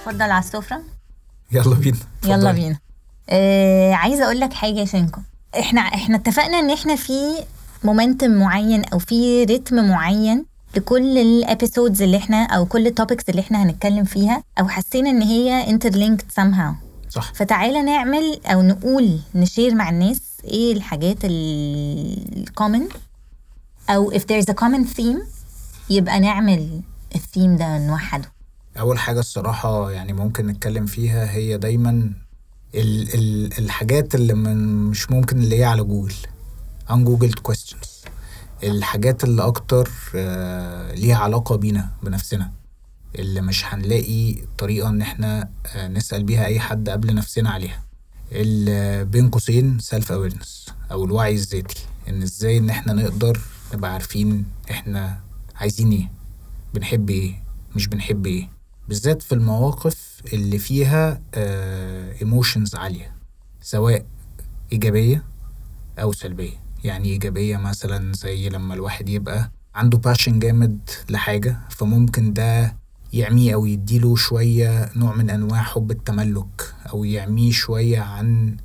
اتفضل على السفرة يلا بينا يلا اتفضلي. بينا آه عايزة اقول لك حاجة يا شينكو احنا احنا اتفقنا ان احنا في مومنتم معين او في رتم معين لكل الابيسودز اللي احنا او كل التوبكس اللي احنا هنتكلم فيها او حسينا ان هي interlinked somehow صح فتعالى نعمل او نقول نشير مع الناس ايه الحاجات الكومن او if there's a common theme يبقى نعمل الثيم ده نوحده اول حاجه الصراحه يعني ممكن نتكلم فيها هي دايما ال ال الحاجات اللي من مش ممكن اللي هي على جوجل ungooggled questions الحاجات اللي اكتر آه، ليها علاقه بينا بنفسنا اللي مش هنلاقي طريقه ان احنا آه، نسال بيها اي حد قبل نفسنا عليها ال- بين قوسين سيلف اويرنس او الوعي الذاتي ان ازاي ان احنا نقدر نبقى عارفين احنا عايزين ايه بنحب ايه مش بنحب ايه بالذات في المواقف اللي فيها ايموشنز عالية سواء إيجابية أو سلبية يعني إيجابية مثلا زي لما الواحد يبقى عنده باشن جامد لحاجة فممكن ده يعميه أو يديله شوية نوع من أنواع حب التملك أو يعميه شوية عن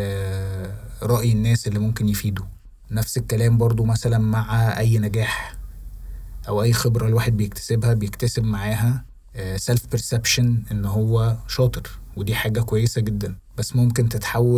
آه، رأي الناس اللي ممكن يفيده نفس الكلام برضو مثلا مع أي نجاح او اي خبره الواحد بيكتسبها بيكتسب معاها سيلف بيرسبشن ان هو شاطر ودي حاجه كويسه جدا بس ممكن تتحول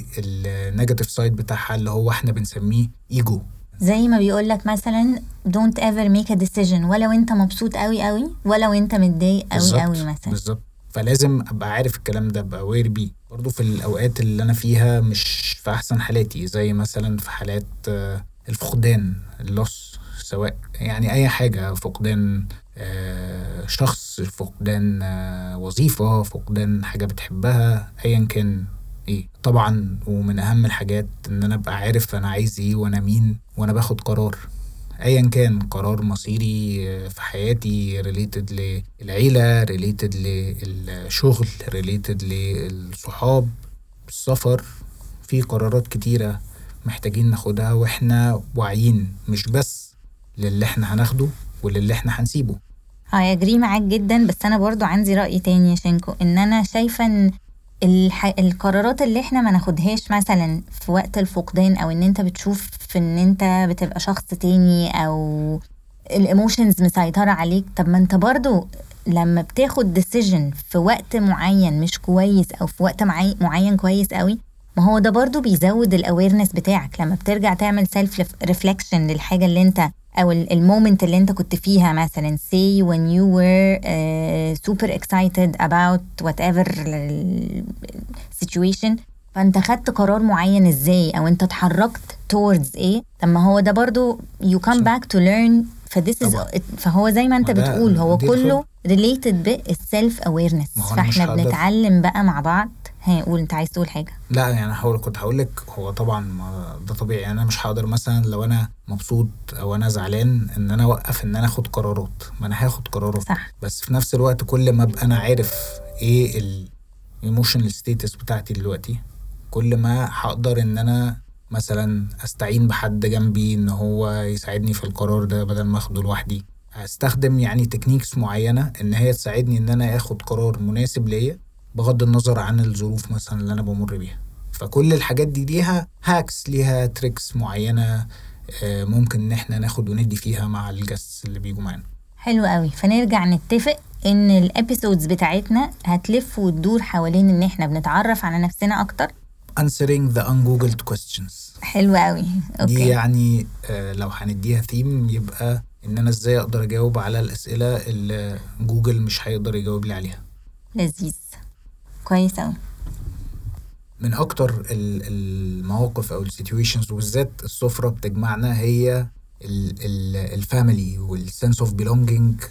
للنيجاتيف سايد بتاعها اللي هو احنا بنسميه ايجو زي ما بيقول لك مثلا don't ever make a decision ولو انت مبسوط قوي قوي ولو انت متضايق قوي قوي مثلا بالظبط فلازم ابقى عارف الكلام ده ابقى اوير بيه برضه في الاوقات اللي انا فيها مش في احسن حالاتي زي مثلا في حالات آه، الفقدان اللص سواء يعني اي حاجه فقدان آه، شخص فقدان آه، وظيفه فقدان حاجه بتحبها ايا كان ايه طبعا ومن اهم الحاجات ان انا ابقى عارف انا عايز ايه وانا مين وانا باخد قرار ايا كان قرار مصيري في حياتي ريليتد للعيله ريليتد للشغل ريليتد للصحاب السفر في قرارات كتيره محتاجين ناخدها واحنا واعيين مش بس للي احنا هناخده وللي احنا هنسيبه اه اجري معاك جدا بس انا برضو عندي رأي تاني يا شينكو ان انا شايفة ان الح... القرارات اللي احنا ما ناخدهاش مثلا في وقت الفقدان او ان انت بتشوف في ان انت بتبقى شخص تاني او الايموشنز مسيطرة عليك طب ما انت برضو لما بتاخد ديسيجن في وقت معين مش كويس او في وقت معي... معين كويس قوي ما هو ده برضو بيزود الاويرنس بتاعك لما بترجع تعمل سيلف ريفلكشن للحاجة اللي انت او المومنت اللي انت كنت فيها مثلا say when you were uh, super excited about whatever ال- situation فانت خدت قرار معين ازاي او انت اتحركت towards ايه طب ما هو ده برضو you come back to learn فthis is طبعا. فهو زي ما انت ما ده- بتقول هو دي كله related بالسيلف awareness ما هو أنا مش فاحنا هقدر- بنتعلم بقى مع بعض هقول انت عايز تقول حاجه لا يعني هقول كنت هقول لك هو طبعا ما ده طبيعي يعني انا مش هقدر مثلا لو انا مبسوط او انا زعلان ان انا اوقف ان انا اخد قرارات ما انا هاخد قرارات صح بس في نفس الوقت كل ما ابقى انا عارف ايه الايموشنال ستيتس بتاعتي دلوقتي كل ما هقدر ان انا مثلا استعين بحد جنبي ان هو يساعدني في القرار ده بدل ما اخده لوحدي هستخدم يعني تكنيكس معينة ان هي تساعدني ان انا اخد قرار مناسب ليا بغض النظر عن الظروف مثلا اللي انا بمر بيها فكل الحاجات دي ليها هاكس ليها تريكس معينة آه، ممكن ان احنا ناخد وندي فيها مع الجاست اللي بيجوا معانا حلو قوي فنرجع نتفق ان الابيسودز بتاعتنا هتلف وتدور حوالين ان احنا بنتعرف على نفسنا اكتر answering the ungoogled questions حلو قوي دي اوكي يعني آه، لو هنديها ثيم يبقى ان انا ازاي اقدر اجاوب على الاسئله اللي جوجل مش هيقدر يجاوب لي عليها لذيذ كويس قوي من اكتر ال- المواقف او السيتويشنز وبالذات السفره بتجمعنا هي الفاميلي والسنس اوف بيلونجينج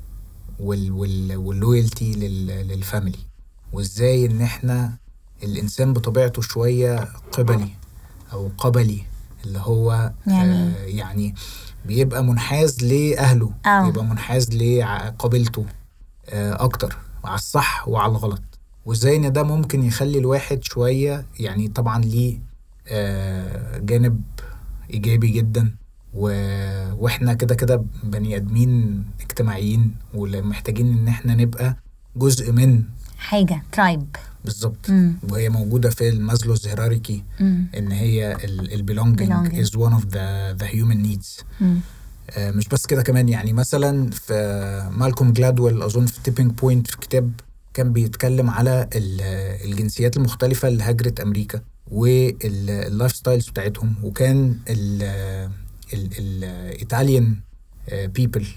واللويالتي للفاميلي وازاي ان احنا الانسان بطبيعته شويه قبلي او قبلي اللي هو يعني آه يعني بيبقى منحاز لاهله آه. بيبقى منحاز لقبيلته آه اكتر على الصح وعلى الغلط وازاي ان ده ممكن يخلي الواحد شويه يعني طبعا ليه آه جانب ايجابي جدا و... واحنا كده كده بني ادمين اجتماعيين ومحتاجين ان احنا نبقى جزء من حاجه ترايب بالظبط وهي موجوده في المازلوز هيراركي ان هي البيلونجينج Belonging. از one اوف ذا ذا هيومن نيدز مش بس كده كمان يعني مثلا في مالكوم جلادويل اظن في تيبينج بوينت في كتاب كان بيتكلم على ال- الجنسيات المختلفة اللي هاجرت أمريكا واللايف ستايلز بتاعتهم وكان الإيطاليان بيبل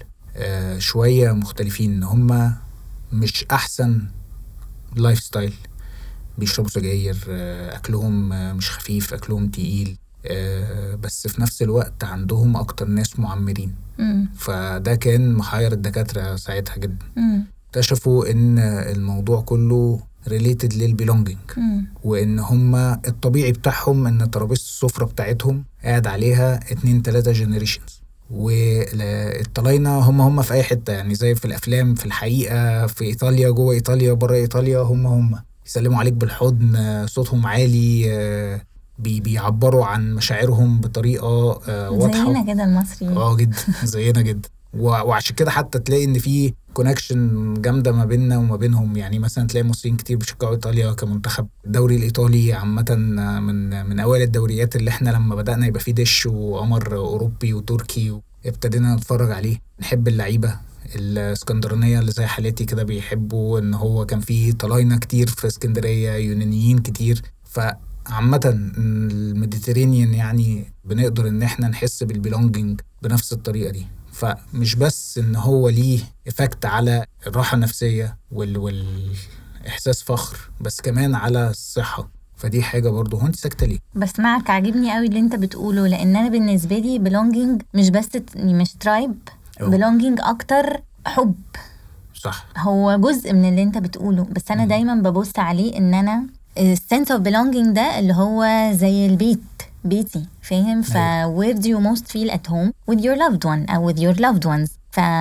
شوية مختلفين إن هم مش أحسن لايف ستايل بيشربوا سجاير آه، أكلهم آه، مش خفيف أكلهم تقيل آه، بس في نفس الوقت عندهم أكتر ناس معمرين فده كان محير الدكاترة ساعتها جدا اكتشفوا ان الموضوع كله ريليتد للبيلونجينج وان هما الطبيعي بتاعهم ان ترابيزه السفره بتاعتهم قاعد عليها اتنين تلاته جنريشنز والطلاينة هم هم في اي حته يعني زي في الافلام في الحقيقه في ايطاليا جوه ايطاليا بره ايطاليا هم هم يسلموا عليك بالحضن آه، صوتهم عالي آه، بي بيعبروا عن مشاعرهم بطريقه آه، واضحه زينا كده المصريين اه جدا زينا جدا و- وعشان كده حتى تلاقي ان في كونكشن جامده ما بيننا وما بينهم يعني مثلا تلاقي مصريين كتير بيشجعوا ايطاليا كمنتخب الدوري الايطالي عامه من من اوائل الدوريات اللي احنا لما بدانا يبقى فيه دش وقمر اوروبي وتركي ابتدينا نتفرج عليه نحب اللعيبه الاسكندرانيه اللي زي حالتي كده بيحبوا ان هو كان في طلاينه كتير في اسكندريه يونانيين كتير فعامة الميديترينيان يعني بنقدر ان احنا نحس بالبيلونجينج بنفس الطريقه دي فمش بس ان هو ليه افكت على الراحه النفسيه وال والاحساس فخر بس كمان على الصحه فدي حاجه برضه هو انت ساكته ليه؟ بسمعك عاجبني قوي اللي انت بتقوله لان انا بالنسبه لي belonging مش بس ت- مش ترايب أوه. belonging اكتر حب صح هو جزء من اللي انت بتقوله بس انا مم. دايما ببص عليه ان انا السنس اوف belonging ده اللي هو زي البيت بيتي فاهم ف where do you most feel at home with your loved one او with your loved ones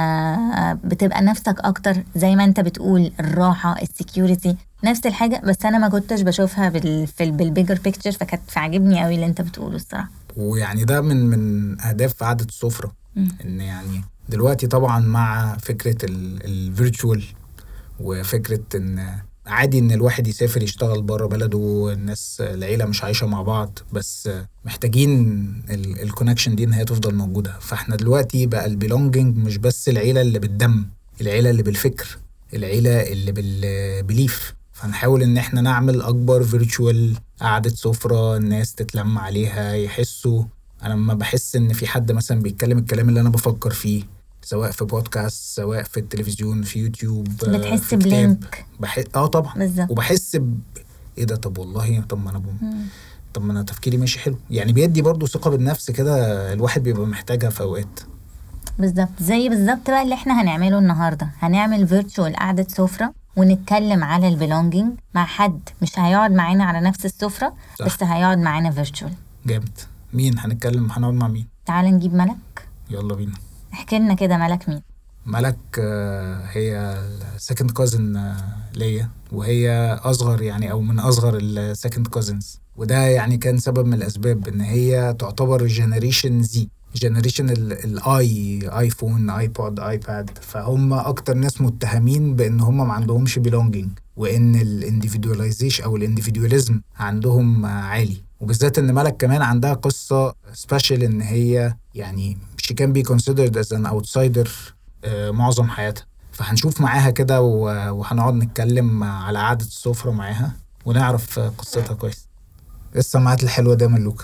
فبتبقى نفسك اكتر زي ما انت بتقول الراحه السكيورتي نفس الحاجه بس انا ما كنتش بشوفها بال في بالبيجر بيكتشر فكانت فعجبني قوي اللي انت بتقوله الصراحه ويعني ده من من اهداف قعده السفره مم. ان يعني دلوقتي طبعا مع فكره الفيرتشوال وفكره ان عادي ان الواحد يسافر يشتغل بره بلده الناس العيله مش عايشه مع بعض بس محتاجين الكونكشن دي ان هي تفضل موجوده فاحنا دلوقتي بقى البيلونجينج مش بس العيله اللي بالدم العيله اللي بالفكر العيله اللي بالبليف فنحاول ان احنا نعمل اكبر فيرتشوال قعده سفره الناس تتلم عليها يحسوا انا لما بحس ان في حد مثلا بيتكلم الكلام اللي انا بفكر فيه سواء في بودكاست سواء في التلفزيون في يوتيوب آه، بتحس في كتاب. بلينك بحس اه طبعا بالظبط وبحس ب... ايه ده طب والله طب ما انا بم... طب ما انا تفكيري ماشي حلو يعني بيدي برضو ثقه بالنفس كده الواحد بيبقى محتاجها في اوقات بالظبط زي بالظبط بقى اللي احنا هنعمله النهارده هنعمل فيرتشوال قعده سفره ونتكلم على البيلونجينج مع حد مش هيقعد معانا على نفس السفره صح. بس هيقعد معانا فيرتشوال جامد مين هنتكلم هنقعد مع مين تعال نجيب ملك يلا بينا احكي لنا كده ملك مين ملك آه، هي السكند كوزن ليا وهي اصغر يعني او من اصغر السكند كوزنز وده يعني كان سبب من الاسباب ان هي تعتبر جنريشن زي جنريشن الاي ايفون ايبود ايباد فهم اكتر ناس متهمين بان هم ما عندهمش بيلونجينج وان الانديفيدواليزيشن او الانديفيدواليزم عندهم آه، عالي وبالذات ان ملك كمان عندها قصه سبيشال ان هي يعني she can be considered as an outsider آه، معظم حياتها فهنشوف معاها كده و- وهنقعد نتكلم على قعدة السفرة معاها ونعرف آه، قصتها كويس ايه السماعات الحلوة دي يا ملوكة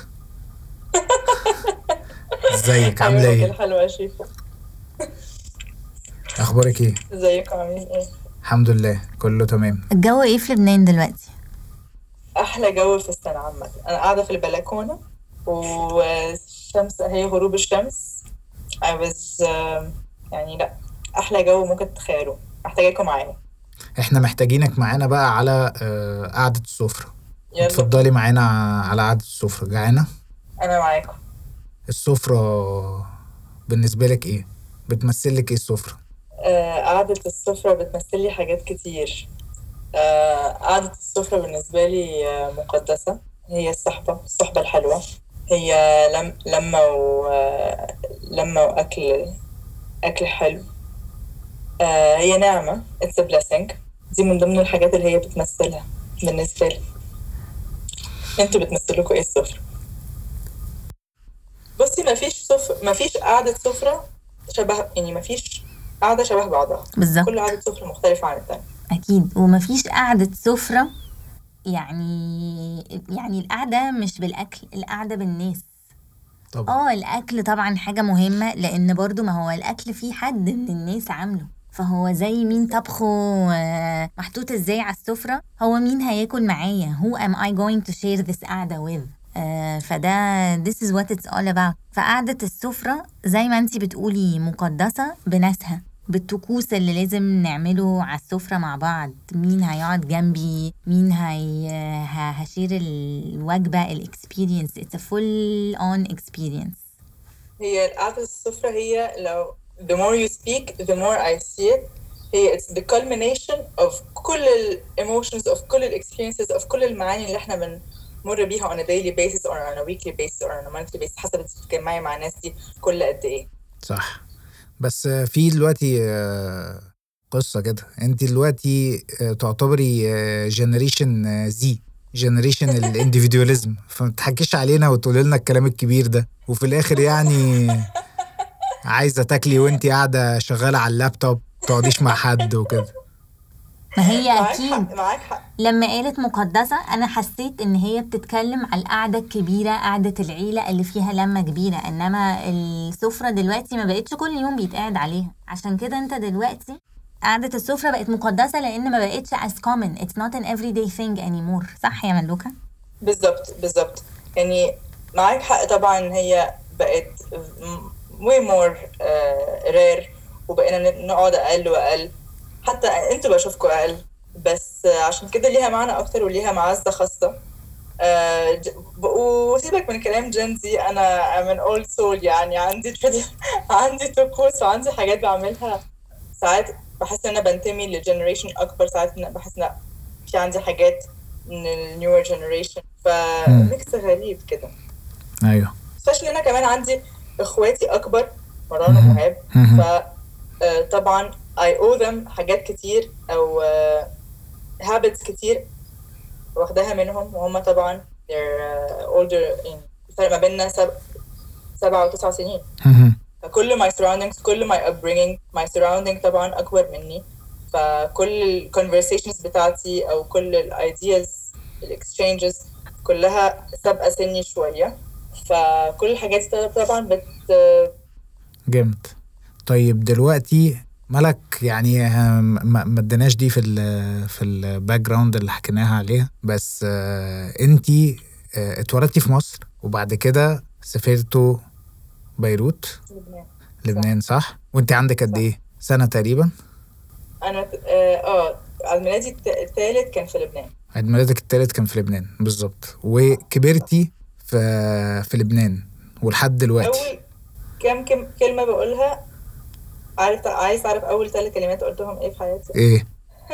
ازيك عاملة عيونك ايه الحلوة يا شيفا اخبارك ايه ازيكم عاملين ايه؟ الحمد لله كله تمام الجو ايه في لبنان دلوقتي أحلى جو في السنة عامة أنا قاعدة في البلكونة والشمس هي غروب الشمس I was um, يعني لأ أحلى جو ممكن تتخيلوه محتاجاكم معايا احنا محتاجينك معانا بقى على آه، قعدة السفرة يلا اتفضلي معانا على قعدة السفرة جعانة أنا معاكم السفرة بالنسبة لك ايه بتمثل لك ايه السفرة آه، قعدة السفرة بتمثل لي حاجات كتير آه، قعدة السفرة بالنسبة لي آه، مقدسة هي الصحبة الصحبة الحلوة هي لم لمة و آه، لمة وأكل أكل حلو آه، هي نعمة it's a blessing دي من ضمن الحاجات اللي هي بتمثلها بالنسبة لي انتوا بتمثلوكوا ايه السفرة بصي مفيش سفر مفيش قعدة سفرة شبه يعني مفيش قعدة شبه بعضها بالظبط كل قعدة سفرة مختلفة عن التانية اكيد ومفيش قعده سفره يعني يعني القعده مش بالاكل القعده بالناس طبعا اه الاكل طبعا حاجه مهمه لان برضو ما هو الاكل فيه حد من الناس عامله فهو زي مين طبخه آه، محطوط ازاي على السفره هو مين هياكل معايا who am I going to share this قعده with آه، فده this is what it's all about فقعدة السفرة زي ما انتي بتقولي مقدسة بناسها بالطقوس اللي لازم نعمله على السفرة مع بعض مين هيقعد جنبي مين هي ه- هشير الوجبة الاكسبيرينس it's a full on experience هي قعدة السفرة هي لو the more you speak the more I see it هي it's the culmination of كل ال emotions of كل ال experiences of كل المعاني اللي احنا بنمر بيها on a daily basis or on a weekly basis or on a monthly basis حسب انت بتتجمعي مع الناس دي كل قد ايه صح بس آه، في دلوقتي آه، قصة كده انت دلوقتي آه، تعتبري جنريشن زي جنريشن الانديفيدواليزم فما تحكيش علينا وتقولي لنا الكلام الكبير ده وفي الاخر يعني عايزة تاكلي وانت قاعدة شغالة على اللابتوب تقعديش مع حد وكده ما هي معاك اكيد حق معاك حق لما قالت مقدسة أنا حسيت إن هي بتتكلم على القعدة الكبيرة قعدة العيلة اللي فيها لمة كبيرة إنما السفرة دلوقتي ما بقتش كل يوم بيتقعد عليها عشان كده أنت دلوقتي قعدة السفرة بقت مقدسة لأن ما بقتش as common it's not an everyday thing anymore صح يا ملوكة؟ بالظبط بالظبط يعني معاك حق طبعا هي بقت م- way more uh, rare وبقينا ن- نقعد اقل واقل حتى انتوا بشوفكوا اقل بس آه، عشان كده ليها معنى اكتر وليها معزه خاصه آه، ج- وسيبك من كلام جنزي انا I'm an old soul يعني عندي tradi- عندي طقوس وعندي حاجات بعملها ساعات بحس ان انا بنتمي لجنريشن اكبر ساعات إن بحس ان في عندي حاجات من النيور جنريشن فميكس غريب كده ايوه especially انا كمان عندي اخواتي اكبر مروان مهم. ومهاب مهم. ف آه، طبعا I owe them حاجات كتير او آه، habits كتير واخداها منهم وهم طبعا they're uh, older يعني الفرق ما بيننا سب... سبعة وتسع سنين مهم. فكل my surroundings كل my upbringing my surrounding طبعا أكبر مني فكل ال conversations بتاعتي أو كل ال ideas ال exchanges كلها سابقة سني شوية فكل الحاجات دي طبعا بت جامد طيب دلوقتي ملك يعني آه، ما ما اديناش دي في ال في الباك جراوند اللي حكيناها عليها بس انت اتولدتي في مصر وبعد كده سافرتوا بيروت لبنان لبنان صح وانت عندك قد صح. ايه سنه تقريبا أنا اه آه، عيد ميلادي الت- التالت كان في لبنان عيد ميلادك التالت كان في لبنان بالظبط وكبرتي في في لبنان ولحد دلوقتي أول كام كم كلمة بقولها عارف عايز تعرف أول ثلاث كلمات قلتهم إيه في حياتي؟ ايه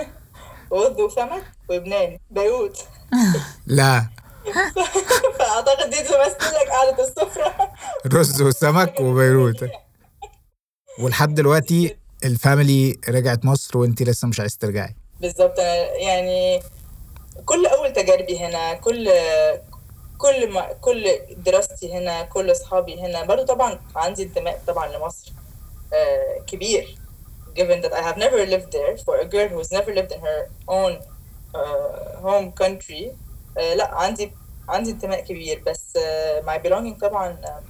رز وسمك ولبنان بيروت لا فاعتقد دي تمثل لك قعده السفره رز وسمك وبيروت ولحد دلوقتي الفاميلي رجعت مصر وانت لسه مش عايز ترجعي بالظبط انا يعني كل اول تجاربي هنا كل كل ما كل دراستي هنا كل اصحابي هنا برضو طبعا عندي انتماء طبعا لمصر آه، كبير given that I have never lived there for a girl who's never lived in her own uh, home country آه، لا عندي عندي انتماء كبير بس آه، my belonging طبعا آه،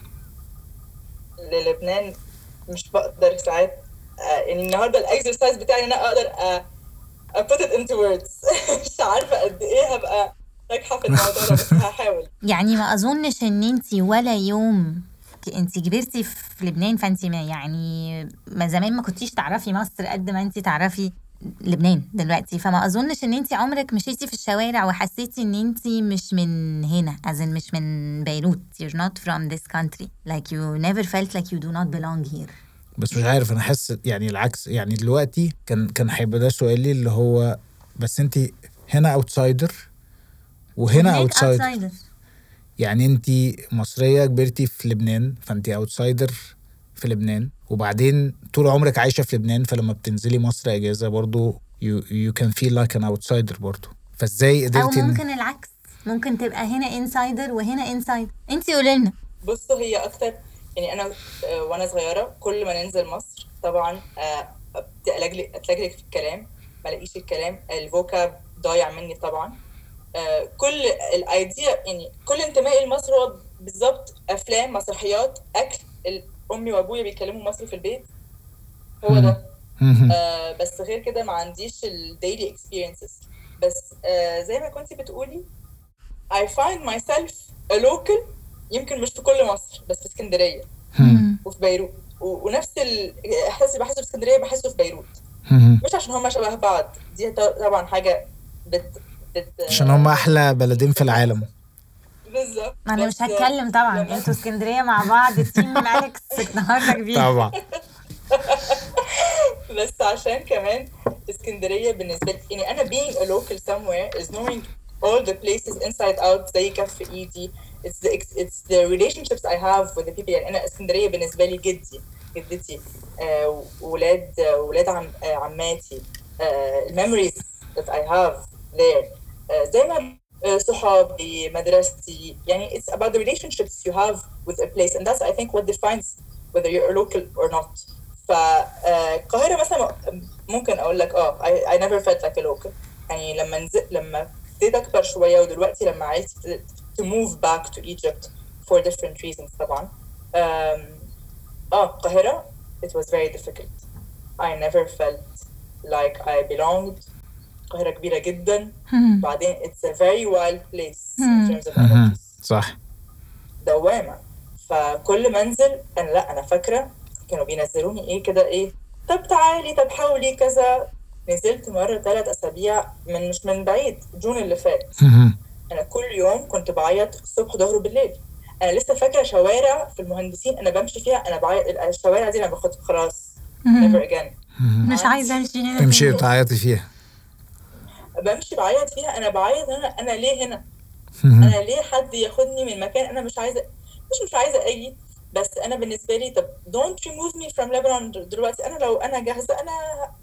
للبنان مش بقدر ساعات آه، يعني النهارده الاكسرسايز بتاعي ان انا اقدر آه، I put it into words مش عارفه قد ايه هبقى ناجحه في الموضوع ده بس هحاول يعني ما اظنش ان انت ولا يوم انت كبرتي في لبنان فانت ما يعني ما زمان ما كنتيش تعرفي مصر قد ما انت تعرفي لبنان دلوقتي فما اظنش ان انت عمرك مشيتي في الشوارع وحسيتي ان انت مش من هنا as in مش من بيروت you're not from this country like you never felt like you do not belong here بس مش عارف انا حاسس يعني العكس يعني دلوقتي كان كان هيبقى ده سؤالي اللي هو بس انت هنا اوتسايدر وهنا هناك اوتسايدر outsider. يعني انت مصريه كبرتي في لبنان فانت اوتسايدر في لبنان وبعدين طول عمرك عايشه في لبنان فلما بتنزلي مصر اجازه برضو you you can feel like an outsider برضه فازاي او قدرتي إن- ممكن العكس ممكن تبقى هنا انسايدر وهنا انسايدر انت قولي لنا بصوا هي اكتر يعني انا آه، وانا صغيره كل ما ننزل مصر طبعا آه، اتلجلج اتلجلج في الكلام ما الاقيش الكلام الفوكاب ضايع مني طبعا آه، كل الايديا يعني كل انتمائي لمصر هو بالظبط افلام مسرحيات اكل ال- امي وابويا بيتكلموا مصري في البيت هو ده مهم. آه بس غير كده ما عنديش الديلي experiences بس آه زي ما كنتي بتقولي I find myself a local يمكن مش في كل مصر بس في اسكندرية مم. وفي بيروت و- ونفس الإحساس اللي بحسه في اسكندرية بحسه في بيروت مهم. مش عشان هما شبه بعض دي ط- طبعا حاجة بت بت عشان هم احلى بلدين في العالم بالظبط ما انا مش بس- هتكلم طبعا لما- انتوا اسكندريه مع بعض تيم اليكس النهارده كبير طبعا بس عشان كمان اسكندريه بالنسبه لي يعني انا being a local somewhere is knowing all the places inside out زي كف ايدي it's the it's the relationships I have with the people يعني انا اسكندريه بالنسبه لي جدي جدتي آه ولاد ولاد عم آه عماتي آه memories that I have there آه زي ما آه صحابي مدرستي يعني it's about the relationships you have with a place and that's I think what defines whether you're a local or not فالقاهرة مثلا ممكن أقول لك اه I, I never felt like a local يعني لما نزل لما ابتديت أكبر شوية ودلوقتي لما عائلتي ابتدت to move back to Egypt for different reasons طبعا um, اه القاهرة it was very difficult I never felt like I belonged القاهرة كبيرة جدا هم. بعدين it's a very wild place in Hmm. terms of مهم. energies صح دوامة فكل ما انزل انا لا انا فاكرة كانوا بينزلوني ايه كده ايه طب تعالي طب حاولي كذا نزلت مرة ثلاث أسابيع من مش من بعيد جون اللي فات مهم. أنا كل يوم كنت بعيط الصبح ظهر وبالليل أنا لسه فاكرة شوارع في المهندسين أنا بمشي فيها أنا بعيط الشوارع دي أنا باخد خلاص مهم. never again مش عايزه امشي هنا امشي تاني. وتعيطي فيها بمشي بعيط فيها أنا بعيط أنا أنا ليه هنا مهم. انا ليه حد ياخدني من مكان انا مش عايزه مش مش عايزه اجي بس انا بالنسبه لي طب don't remove me from Lebanon دلوقتي انا لو انا جاهزه انا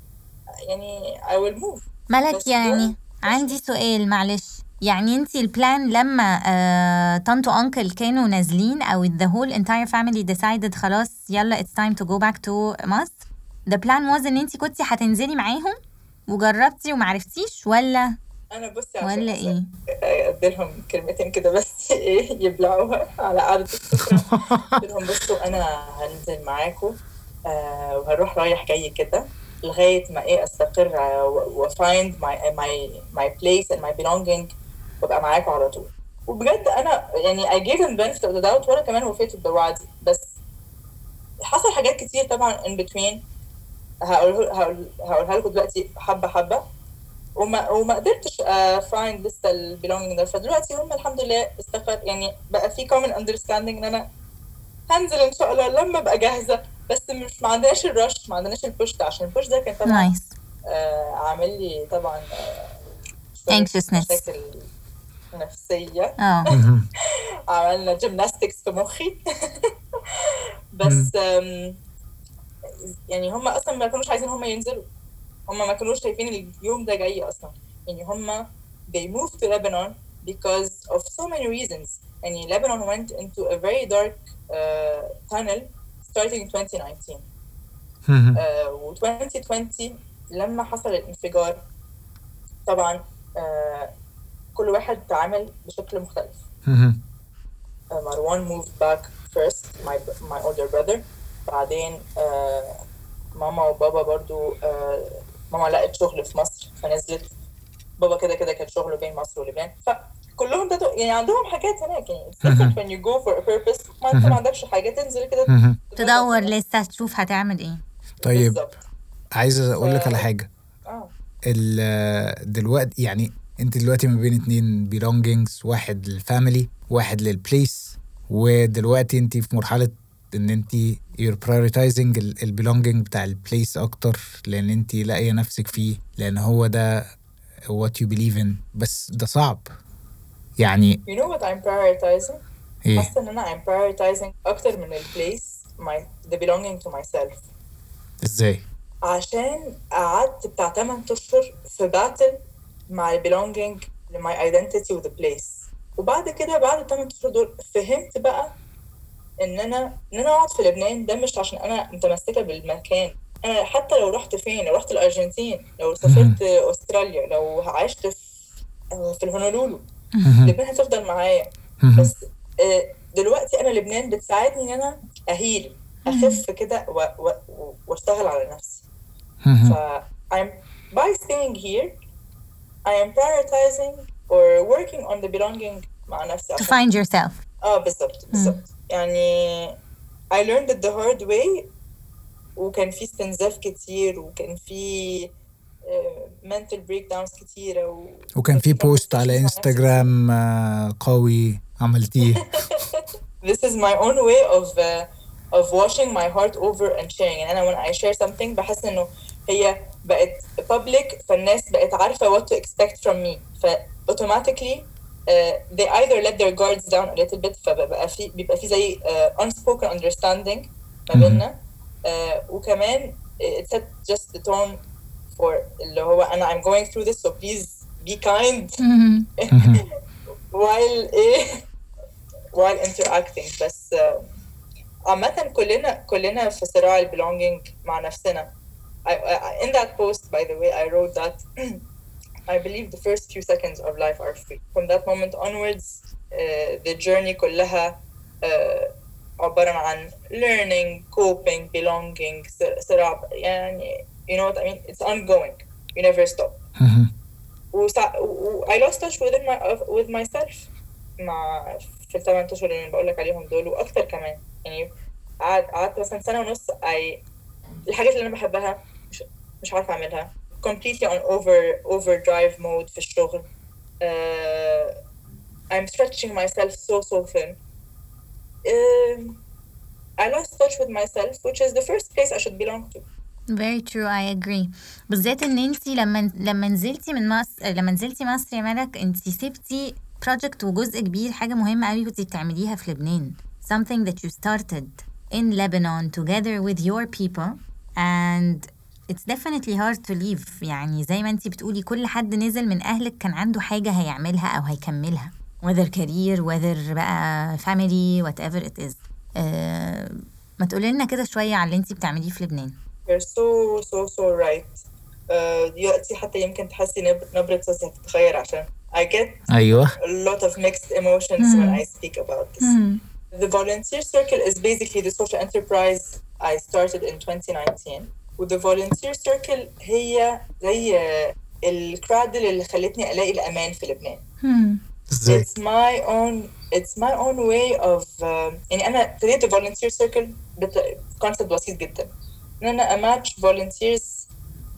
يعني I will move ملك بس يعني دول- عندي سؤال معلش يعني انتي البلان لما آه طنط وانكل كانوا نازلين او the whole entire family decided خلاص يلا it's time to go back to مصر the plan was ان انتي كنتي هتنزلي معاهم وجربتي ومعرفتيش ولا انا بصي عشان ولا بس ايه اديلهم كلمتين كده بس ايه يبلعوها على قعده السفره قلت لهم بصوا انا هنزل معاكم آه وهروح رايح جاي كده لغايه ما ايه استقر وفايند ماي ماي ماي بليس اند ماي belonging وابقى معاكم على طول وبجد انا يعني I gave them benefit of the doubt وانا كمان وفيت بوعدي بس حصل حاجات كتير طبعا in between هقول هقول هقولها لكم دلوقتي حبه حبه وما وما قدرتش فايند لسه البيلونجينج ده فدلوقتي هم الحمد لله استقر يعني بقى في common understanding ان انا هنزل ان شاء الله لما ابقى جاهزه بس مش ما عندناش الرش ما عندناش البوش ده عشان البوش ده كان طبعا نايس آه عامل لي طبعا آه شوية Anxiousness. مشاكل نفسيه اه مهم. عملنا جيمناستكس في مخي بس آم، يعني هم اصلا ما كانوش عايزين هم ينزلوا هم ما كانوش شايفين اليوم ده جاي اصلا يعني هم they moved to Lebanon because of so many reasons يعني Lebanon went into a very dark uh, tunnel starting in 2019 مهم. آه، و 2020 لما حصل الانفجار طبعا آه، كل واحد تعامل بشكل مختلف مهم. آه، مروان moved back first my my older brother بعدين آه، ماما وبابا برضو آه، ماما لقت شغل في مصر فنزلت بابا كده كده كان شغله بين مصر ولبنان فكلهم ده يعني عندهم حاجات هناك يعني it's different when you go for a purpose ما انت ما عندكش حاجة تنزل كده مهم. تدور لسه تشوف هتعمل ايه طيب بالظبط. عايز اقول لك ف- على حاجه اه ال- دلوقتي يعني انت دلوقتي ما بين اتنين belongings واحد للفاميلي واحد للبليس ودلوقتي انت في مرحله ان انت you're prioritizing ال- البelonging بتاع البليس اكتر لان انت لاقيه نفسك فيه لان هو ده what you believe in بس ده صعب يعني you know what I'm prioritizing ايه حاسة ان انا I'm prioritizing اكتر من ال place my the belonging to myself ازاي عشان قعدت بتاع 8 اشهر في باتل مع البيلونجينج لماي ايدنتيتي وذا بليس وبعد كده بعد الثمان اشهر دول فهمت بقى ان انا ان انا اقعد في لبنان ده مش عشان انا متمسكه بالمكان انا حتى لو رحت فين لو رحت الارجنتين لو سافرت استراليا لو عشت في في الهونولولو لبنان هتفضل معايا بس آه، دلوقتي انا لبنان بتساعدني ان انا اهيل اخف كده و- و- واشتغل على نفسي ف I'm by staying here I am prioritizing or working on the belonging مع نفسي to عشان- find yourself اه بالظبط بالظبط يعني I learned it the hard way وكان في استنزاف كتير وكان في آه، mental breakdowns كتيرة و... وكان في بوست على conversations مع نفسي. انستجرام آه، قوي عملتيه this is my own way of uh, of washing my heart over and sharing يعني انا when I share something بحس انه هي بقت public فالناس بقت عارفة what to expect from me ف automatically uh, they either let their guards down a little bit فبقى في بيبقى في زي uh, unspoken understanding ما بيننا uh, وكمان it set just the tone for اللي هو انا I'm going through this so please be kind while ايه while interacting بس آه، عامة كلنا كلنا في صراع البelonging مع نفسنا I, I, in that post by the way I wrote that I believe the first few seconds of life are free from that moment onwards uh, the journey كلها uh, عبارة عن learning coping belonging ص- صراع يعني you know what I mean it's ongoing you never stop وسع... و... I lost touch within my with myself مع في الثمان اشهر اللي بقول لك عليهم دول واكتر كمان يعني قعد قعدت مثلا سنه ونص I... الحاجات اللي انا بحبها مش مش عارفه اعملها completely on over overdrive mode في الشغل uh, I'm stretching myself so so thin um, I lost touch with myself which is the first place I should belong to Very true I agree بالذات ان انت لما لما نزلتي من مصر لما نزلتي مصر يا ملك انت سبتي بروجكت وجزء كبير حاجة مهمة قوي كنتي بتعمليها في لبنان something that you started in Lebanon together with your people and it's definitely hard to leave يعني زي ما انت بتقولي كل حد نزل من اهلك كان عنده حاجة هيعملها او هيكملها whether career whether بقى family whatever it is آه ما تقولي لنا كده شوية على اللي انت بتعمليه في لبنان You're so so so right. Uh, دلوقتي حتى يمكن تحسي نب- نبرة صوتي هتتغير عشان I get ايوه a lot of mixed emotions when I speak about this. The volunteer circle is basically the social enterprise I started in 2019. وThe volunteer circle هي زي الكرادل اللي خلتني ألاقي الأمان في لبنان. ازاي It's my own it's my own way of uh, يعني أنا ابتديت volunteer circle بكونسبت بسيط جدا إن أنا أماتش volunteers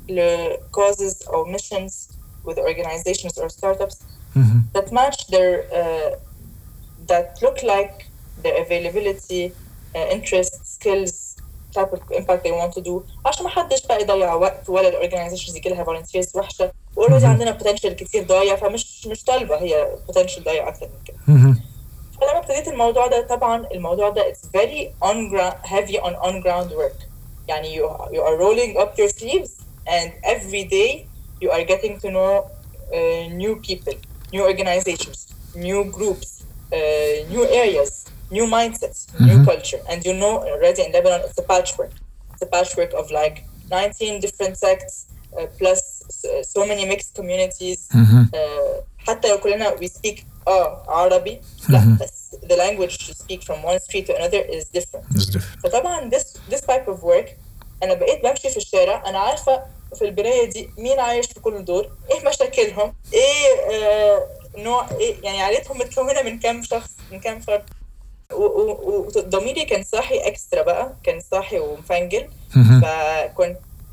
ل causes or missions with organizations or startups مهم. that match their uh, that look like their availability, uh, interests, skills, type of impact they want to do عشان ما حدش بقى يضيع وقت ولا الاورجنايزيشنز يجي لها volunteers وحشه واوريدي مهم. عندنا potential كتير ضايع فمش مش طالبه هي potential ضايع اكتر من كده مهم. فلما ابتديت الموضوع ده طبعا الموضوع ده it's very on ground heavy on on ground work يعني you, you are rolling up your sleeves and every day you are getting to know uh, new people new organizations new groups uh, new areas new mindsets new Mhm. culture and you know already in Lebanon it's a patchwork it's a patchwork of like 19 different sects uh, plus so, so many mixed communities مهم. آه، حتى لو كلنا we speak اه عربي لا مهم. بس the language to speak from one street to another is different It's different. فطبعا this this type of work انا بقيت بمشي في الشارع انا عارفه في البدايه دي مين عايش في كل دور ايه مشاكلهم ايه آه نوع ايه يعني عائلتهم متكونه من كام شخص من كام فرد و- و- وضميري كان صاحي اكسترا بقى كان صاحي ومفنجل مهم. فكنت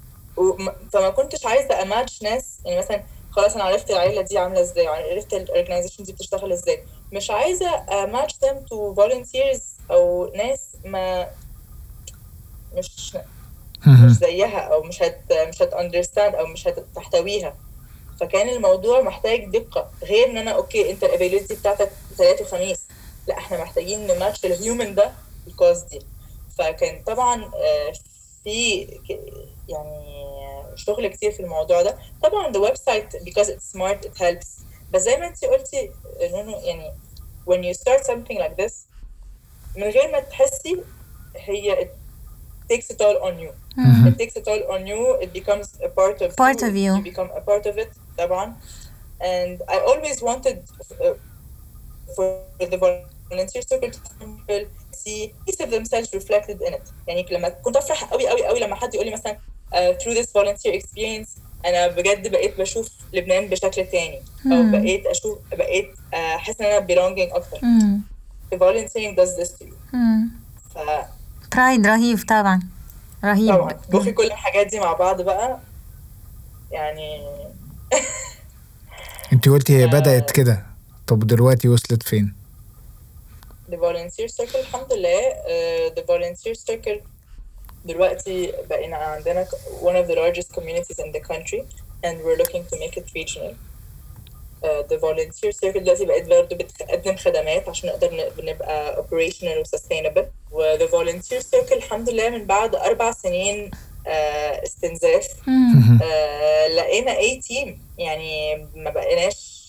وم- فما كنتش عايزه اماتش ناس يعني مثلا خلاص انا عرفت العيله دي عامله ازاي عرفت الاورجنايزيشن دي بتشتغل ازاي مش عايزه اماتش them to volunteers او ناس ما مش مش مهم. زيها او مش هت مش هت understand او مش هتحتويها فكان الموضوع محتاج دقه غير ان انا اوكي انت الابيليتي بتاعتك ثلاث وخميس لا احنا محتاجين نماتش الهيومن ده الكوز دي فكان طبعا آه، في ك- يعني شغل كتير في الموضوع ده طبعا the website because it's smart it helps بس زي ما انت قلتي نونو يعني when you start something like this من غير ما تحسي هي it takes it all on you مم. it takes it all on you it becomes a part of Part you of you. you become a part of it طبعا and I always wanted uh, for the volunteer circle to people see piece of themselves reflected in it يعني لما كنت افرح قوي قوي قوي لما حد يقول لي مثلا uh, through this volunteer experience انا بجد بقيت بشوف لبنان بشكل تاني او مم. بقيت اشوف بقيت uh, احس ان انا belonging اكتر مم. the volunteering does this to you مم. ف برايد رهيب طبعا رهيب طبعا بصي كل الحاجات دي مع بعض بقى يعني انت قلتي هي آه. بدأت كده طب دلوقتي وصلت فين؟ the volunteer circle الحمد لله uh, the volunteer circle دلوقتي بقينا عندنا ك- one of the largest communities in the country and we're looking to make it regional uh, the volunteer circle دلوقتي بقت برضه بتقدم خدمات عشان نقدر ن- نبقى operational و sustainable و the volunteer circle الحمد لله من بعد أربع سنين uh, استنزاف مم. آه، لقينا اي تيم يعني ما بقيناش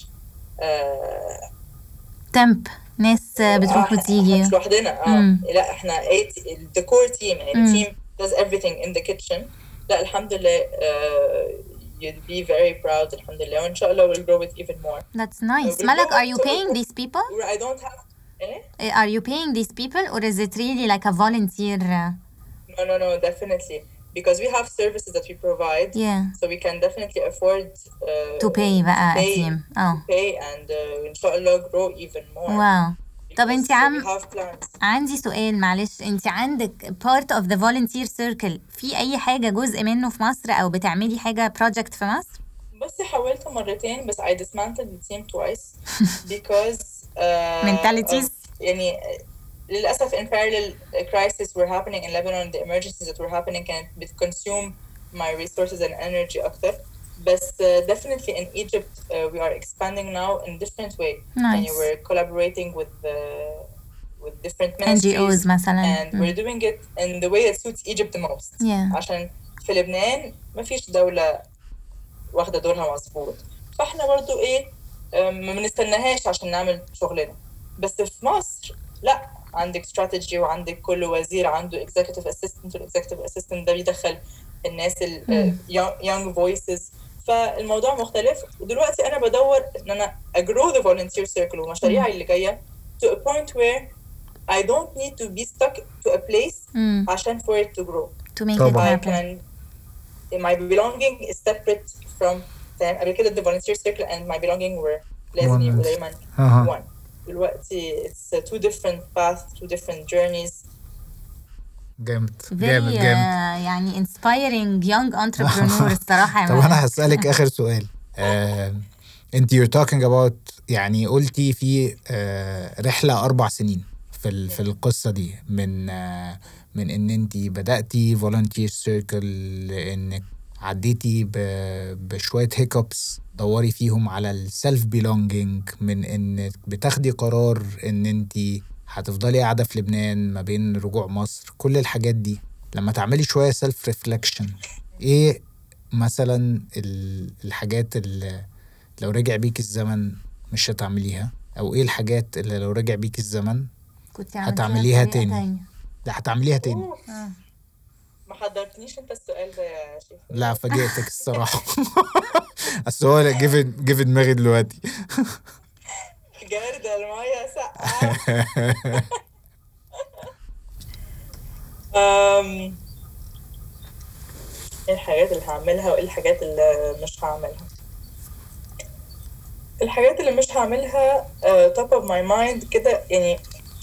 آه، تمب ناس بتروح آه، وتيجي احنا مش لوحدنا اه مم. لا احنا اي the core team يعني مم. التيم does everything in the kitchen لا الحمد لله آه، you'd be very proud الحمد لله وان شاء الله we'll grow it even more That's nice We'll مالك go are you to- paying these people I don't have eh? are you paying these people or is it really like a volunteer uh, no no no definitely because we have services that we provide yeah so we can definitely afford uh, to pay بقى a pay, team اه pay and uh, ان شاء الله grow even more واو طب انت Because عم we have plans. عندي سؤال معلش انت عندك part of the volunteer circle في اي حاجة جزء منه في مصر او بتعملي حاجة project في مصر بصي حاولت مرتين بس I dismantled the team twice because uh, Mentalities? of- يعني للأسف in parallel crisis were happening in Lebanon the emergencies that were happening كانت بتconsume my resources and energy أكتر بس uh, definitely in Egypt uh, we are expanding now in different way يعني Nice. we're collaborating with the with different ministries NGOs مثلا and we're doing it in the way that suits Egypt the most Yeah. عشان في لبنان مفيش دولة واخدة دورها مظبوط فاحنا برضو ايه أم، ما بنستناهاش عشان نعمل شغلنا بس في مصر لا عندك استراتيجي وعندك كل وزير عنده executive assistant والاكزيكتيف assistant ده بيدخل الناس ال young- young voices فالموضوع مختلف ودلوقتي انا بدور ان انا اجرو the volunteer circle ومشاريعي اللي جايه to a point where I don't need to be stuck to a place مم. عشان for it to grow to make it طبعاً. I happen can my belonging is separate from تمام قبل كده the volunteer circle and my belonging were لازم One. يبقوا دايما أها. one دلوقتي it's uh, two different paths two different journeys جامد very جامد uh, جامد يعني inspiring young entrepreneur الصراحة يا طب مالك. انا هسألك اخر سؤال آه، انت you're talking about يعني قلتي في آه، رحلة اربع سنين في ال- في القصة دي من آه، من ان انت بدأتي volunteer circle لانك عديتي ب- بشوية هيكوبس دوري فيهم على السيلف بيلونجينج من انك بتاخدي قرار ان انت هتفضلي قاعدة في لبنان ما بين رجوع مصر كل الحاجات دي لما تعملي شوية سيلف ريفلكشن ايه مثلا ال- الحاجات اللي لو رجع بيك الزمن مش هتعمليها او ايه الحاجات اللي لو رجع بيك الزمن كنت عملتيها هتعمليها بطريقة تاني. تانية. لا هتعمليها تاني أوف، آه. ما حضرتنيش انت السؤال ده يا شيخ لا فاجئتك الصراحة اصل هو جه في جه في دماغي دلوقتي جاردة المية ساقعة أم، ايه الحاجات اللي هعملها وايه الحاجات اللي مش هعملها الحاجات اللي مش هعملها uh, top of my mind كده يعني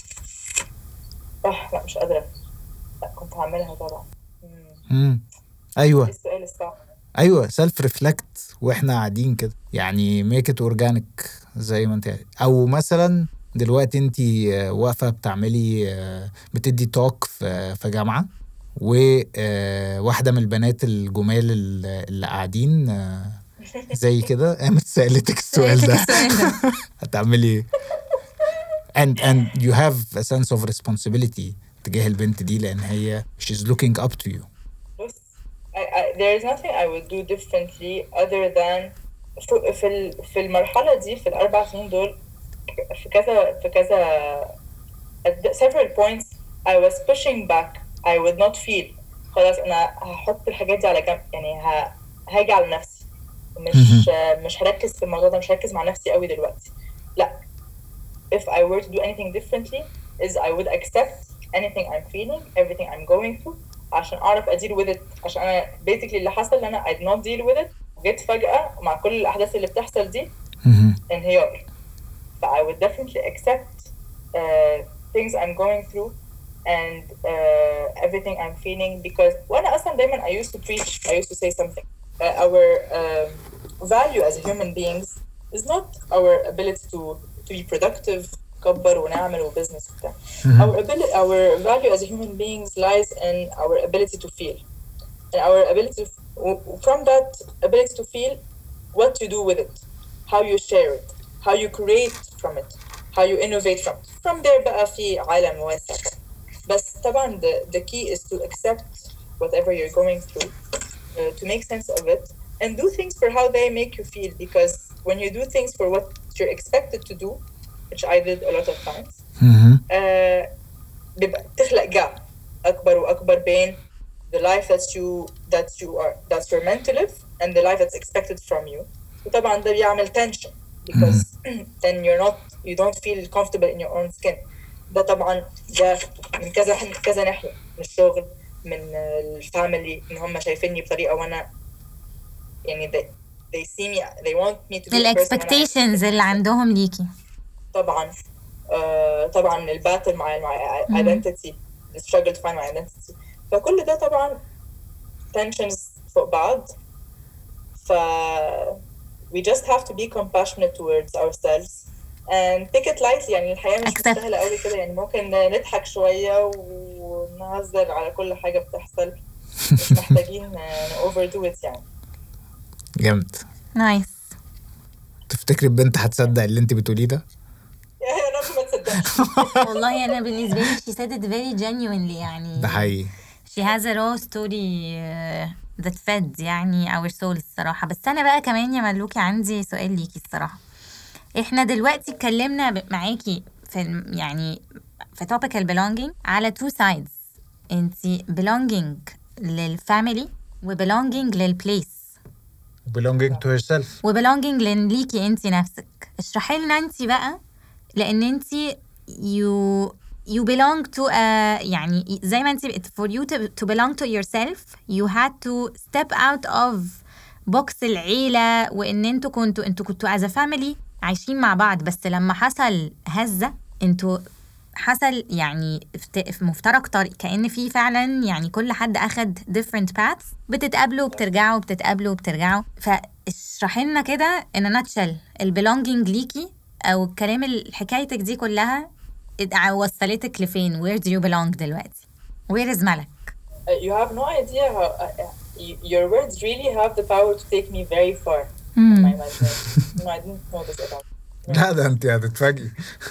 اه لا مش قادرة لا كنت هعملها طبعا مم، مم. ايوه ايه السؤال الصعب ايوه سيلف ريفلكت واحنا قاعدين كده يعني ميك ات اورجانيك زي ما انت او مثلا دلوقتي انت واقفه بتعملي آه، بتدي توك في في جامعه وواحده من البنات الجمال اللي اللي قاعدين آه، زي كده قامت سالتك السؤال ده السؤال ده. هتعملي ايه and and you have a sense of responsibility تجاه البنت دي لان هي she's looking up to you بص I, I, there is nothing I would do differently other than في في ال- في المرحلة دي في الأربع سنين دول في كذا في كذا at the- several points I was pushing back I would not feel خلاص أنا هحط الحاجات دي على جنب يعني ه... هاجي على نفسي مش مش هركز في الموضوع ده مش هركز مع نفسي قوي دلوقتي لا if I were to do anything differently is I would accept anything I'm feeling everything I'm going through عشان أعرف أدير with it عشان أنا basically اللي حصل إن أنا I did not deal with it جيت فجأة مع كل الأحداث اللي بتحصل دي مهم. انهيار ف I would definitely accept uh, things I'm going through and uh, everything I'm feeling because وأنا أصلا دايما I used to preach I used to say something uh, our um, value as human beings is not our ability to to be productive كبر ونعمل وبزنس وبتاع our ability our value as human beings lies in our ability to feel and our ability to, from that ability to feel what you do with it how you share it how you create from it how you innovate from it from there بقى في عالم واسع بس طبعا the, the key is to accept whatever you're going through uh, to make sense of it and do things for how they make you feel because when you do things for what you're expected to do which I did a lot of times مهم. آه، بيبقى تخلق جاب اكبر واكبر بين the life that you that you are that you're meant to live and the life that's expected from you وطبعا ده بيعمل tension because then you're not you don't feel comfortable in your own skin ده طبعا ده من كذا كذا ناحيه من الشغل من الفاميلي ان هم شايفيني بطريقه وانا يعني they, they see me they want me to be the person أنا الاكسبكتيشنز اللي عندهم ليكي طبعا آه طبعا الباتل مع مع identity the struggle to find my identity فكل ده طبعا tensions فوق بعض ف we just have to be compassionate towards ourselves and take it lightly يعني الحياة مش Accept. مستاهلة قوي كده يعني ممكن نضحك شوية ونهزر على كل حاجة بتحصل مش محتاجين ن overdo it يعني جامد نايس تفتكري البنت هتصدق اللي انت بتقوليه ده يا رب ما تصدقش والله انا بالنسبه لي she said it very genuinely يعني ده حقيقي she has a raw story uh, that fed يعني our soul الصراحة بس أنا بقى كمان يا ملوكي عندي سؤال ليكي الصراحة احنا دلوقتي اتكلمنا ب- معاكي في الم- يعني في topic ال belonging على two sides انتي belonging للفاميلي و belonging للبليس belonging to herself و belonging ليكي انتي نفسك اشرحي لنا انتي بقى لان انتي you you belong to a يعني زي ما انتي for you to, to belong to yourself you had to step out of box العيلة وان انتوا كنتوا انتوا كنتوا as a family عايشين مع بعض بس لما حصل هزة انتوا حصل يعني افت- في مفترق طريق كأن في فعلا يعني كل حد أخد different paths بتتقابلوا وبترجعوا بتتقابلوا وبترجعوا فاشرحي لنا كده in a nutshell البelonging ليكي أو الكلام ال- حكايتك دي كلها ات- وصلتك لفين where do you belong دلوقتي where is ملك Uh, you have no idea how uh, uh, y- your words really have the power to take me very far in مم. my imagination. no, I didn't know this about. لا ده انت هتتفاجئي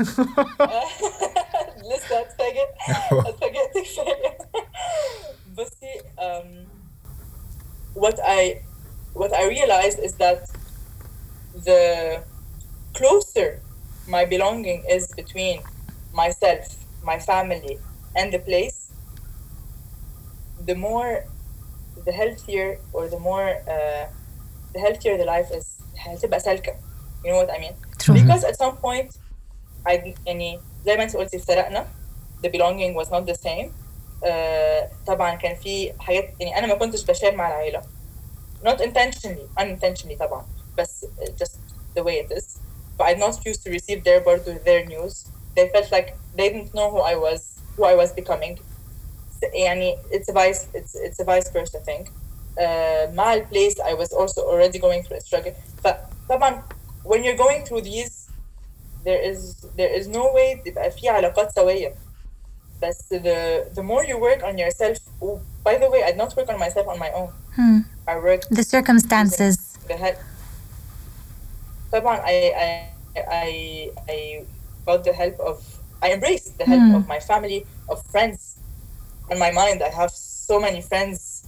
لسه هتفاجئ اتفاجئت كفايه بصي um, what I what I realized is that the closer my belonging is between myself, my family, and the place, the more, the healthier or the more, uh, the healthier the life is. هتبقى سالكة. You know what I mean? True. Because at some point, I يعني زي ما انت قلتي افترقنا the belonging was not the same uh, طبعا كان في حاجات يعني انا ما كنتش بشار مع العيله not intentionally unintentionally طبعا بس just the way it is but I not used to receive their برضو their news they felt like they didn't know who I was who I was becoming يعني it's a vice it's it's a vice versa thing uh, مع ال place I was also already going through a struggle فطبعا when you're going through these there is there is no way تبقى في علاقات سوية بس the the more you work on yourself oh, by the way I did not work on myself on my own Hmm. I worked the circumstances the help طبعا I I I I got the help of I embraced the help Hmm. of my family of friends on my mind I have so many friends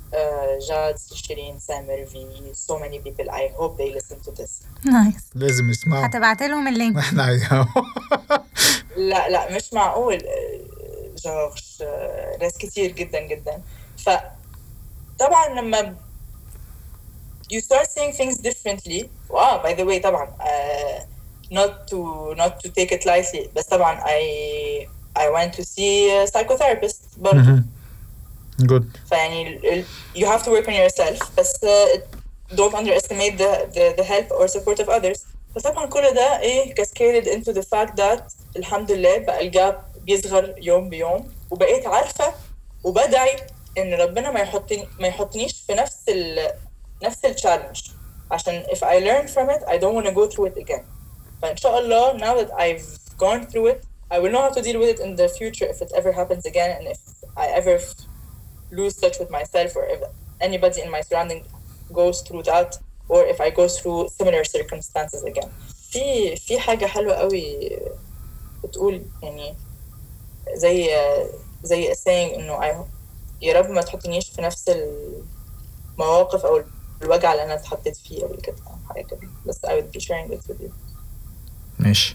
uh, Jad, Shireen, Samer, V, so many people. I hope they listen to this. نايس لازم يسمعوا هتبعت لهم اللينك احنا عايزين- لا لا مش معقول آه، جورج آه، ناس كتير جدا جدا ف طبعا لما you start seeing things differently wow by the way طبعا uh, not to not to take it lightly بس طبعا I I went to see a psychotherapist برضه مهم. جود فيعني ال- ال- you have to work on yourself بس uh, don't underestimate the, the, the help or support of others فطبعا كل ده ايه cascaded into the fact that الحمد لله بقى الجاب بيصغر يوم بيوم وبقيت عارفة وبدعي ان ربنا ما يحطني ما يحطنيش في نفس ال نفس التشالنج عشان if I learn from it I don't want to go through it again فإن شاء الله now that I've gone through it I will know how to deal with it in the future if it ever happens again and if I ever f- lose touch with myself or if anybody in my surrounding goes through that or if I go through similar circumstances again في في حاجة حلوة قوي بتقول يعني زي زي saying انه I, يا رب ما تحطنيش في نفس المواقف او الوجع اللي انا اتحطيت فيه قبل كده أو حاجة كده بس I would be sharing it with you ماشي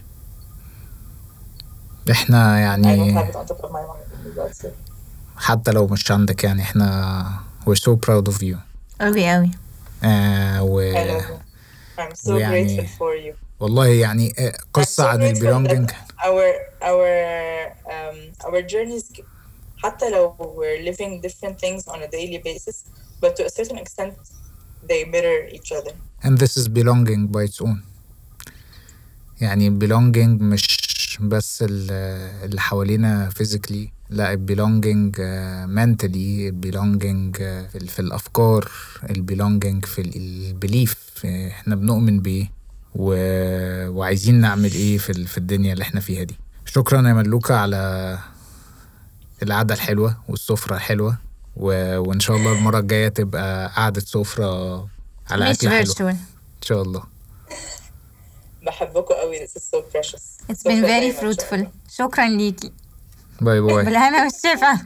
احنا I don't يعني have it on top of my mind that's it حتى لو مش عندك يعني احنا we're so proud of you قوي قوي آه و I love you I'm so ويعني- grateful for you والله يعني آه، I'm قصة so عن grateful البيلونجينج that our our um, our journeys حتى لو we're living different things on a daily basis but to a certain extent they mirror each other and this is belonging by its own يعني belonging مش بس ال- اللي حوالينا physically لا belonging آه، mentally belonging آه، في, ال- في الأفكار belonging في البليف احنا بنؤمن بإيه و... وعايزين نعمل إيه في, ال... في الدنيا اللي احنا فيها دي شكرا يا ملوكة على القعدة الحلوة والسفرة الحلوة و... وإن شاء الله المرة الجاية تبقى قعدة سفرة على مش أكل حلو virtual إن شاء الله بحبكم قوي this is so precious It's So been very دايماً إن شاء fruitful الله. شكرا ليكي باي باي بالهنا والشفا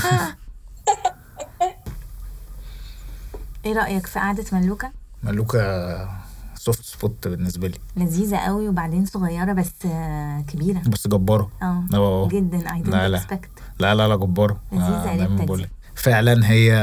ايه رأيك في قعدة ملوكة؟ ملوكة سوفت سبوت بالنسبة لي لذيذة قوي وبعدين صغيرة بس آه، كبيرة بس جبارة اه اه جدا I لا، didn't لا. expect لا لا لا جبارة لذيذة آه، دايما ريتا بقول دي. لك. فعلا هي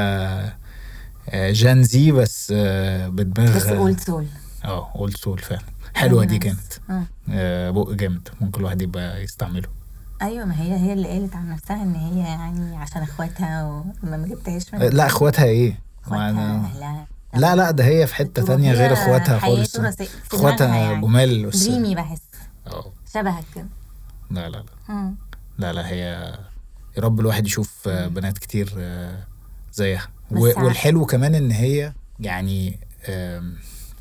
آه، جان زي بس آه، بدماغ بس اولد سول اه اولد سول فعلا حلوة دي nice. كانت اه آه، بق جامد ممكن الواحد يبقى يستعمله ايوه ما هي هي اللي قالت عن نفسها ان هي يعني عشان اخواتها وما ما جبتهاش من آه، لا اخواتها ايه اخواتها ما اهلها أنا- لا لا ده هي في حتة تانية غير اخواتها خالص اخواتها يعني. جمال بس دريمي بحس اه شبهك كده لا لا لا مم. لا لا هي يا رب الواحد يشوف آه، بنات كتير آه، زيها بس و- عارف- والحلو كمان ان هي يعني آم،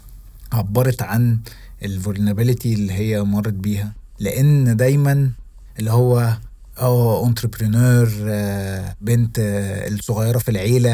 عبرت عن الفولنربيليتي اللي هي مرت بيها لان دايما اللي هو اه انتربرينور بنت آه، الصغيره في العيله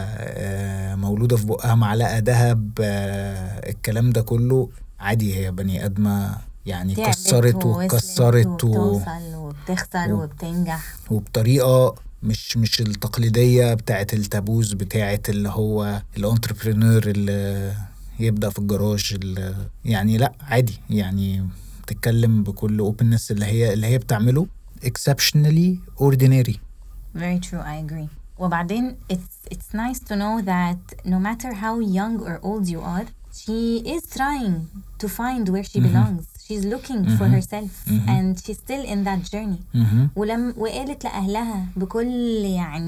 آه، مولوده في بقها معلقه ذهب آه، الكلام ده كله عادي هي بني ادمه يعني تعبت كسرت ووصلت وكسرت و... وبتوصل وبتخسر و- وبتنجح وبطريقه مش مش التقليديه بتاعت التابوز بتاعت اللي هو الانتربرينور اللي يبدا في الجراج اللي يعني لا عادي يعني بتتكلم بكل اوبنس اللي هي اللي هي بتعمله exceptionally ordinary Very true, I agree. وبعدين it's it's nice to know that no matter how young or old you are, she is trying to find where she belongs. She's looking for herself and she's still in that journey. مهم. ولم وقالت لأهلها بكل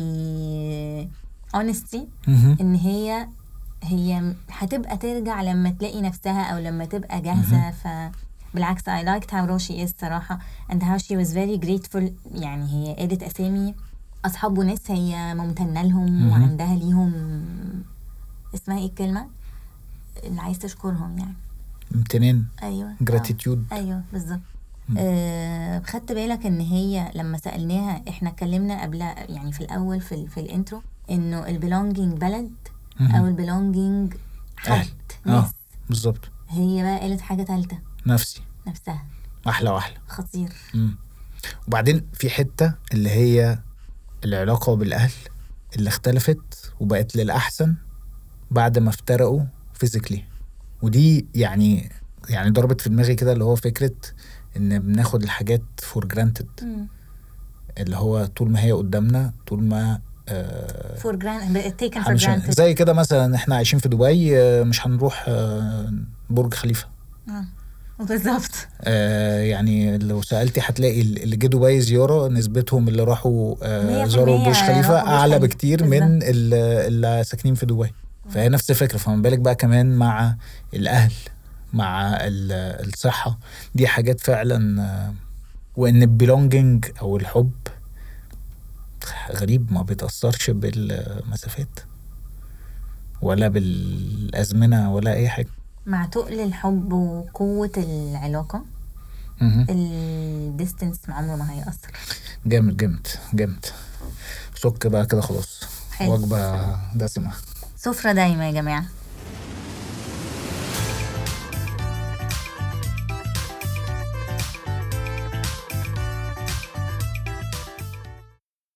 يعني honesty مهم. إن هي هي هتبقى ترجع لما تلاقي نفسها أو لما تبقى جاهزة ف بالعكس I liked how raw she is صراحة and how she was very grateful يعني هي قالت أسامي أصحاب وناس هي ممتنة لهم وعندها ليهم اسمها إيه الكلمة؟ اللي عايز تشكرهم يعني امتنان أيوه آه. gratitude ايوه بالظبط آه خدت بالك ان هي لما سالناها احنا اتكلمنا قبل يعني في الاول في, ال- في الانترو انه البلونجينج بلد او البلونجينج حد أهل. اه ناس بالظبط هي بقى قالت حاجه ثالثه نفسي نفسها احلى واحلى خطير مم. وبعدين في حتة اللي هي العلاقة بالأهل اللي اختلفت وبقت للأحسن بعد ما افترقوا فيزيكلي ودي يعني يعني ضربت في دماغي كده اللي هو فكرة إن بناخد الحاجات فور جرانتد اللي هو طول ما هي قدامنا طول ما آه فور جرانت تيكن فور مش جرانتد زي كده مثلا احنا عايشين في دبي آه، مش هنروح آه، برج خليفة بالظبط آه يعني لو سألتي هتلاقي اللي جه دبي زيارة نسبتهم اللي راحوا آه 100% زاروا برج خليفة راحوا برج أعلى خليفة. بكتير من بالظبط. اللي اللي ساكنين في دبي فهي نفس الفكرة فما بالك بقى كمان مع الأهل مع ال- الصحة دي حاجات فعلا آه، وإن البيلونجينج أو الحب غريب ما بيتأثرش بالمسافات ولا بالأزمنة ولا أي حاجة مع تقل الحب وقوة العلاقة مهم. الديستنس عمره ما هيأثر جامد جامد جامد سك بقى كده خلاص حلو. وجبة دسمة سفرة دايما يا جماعة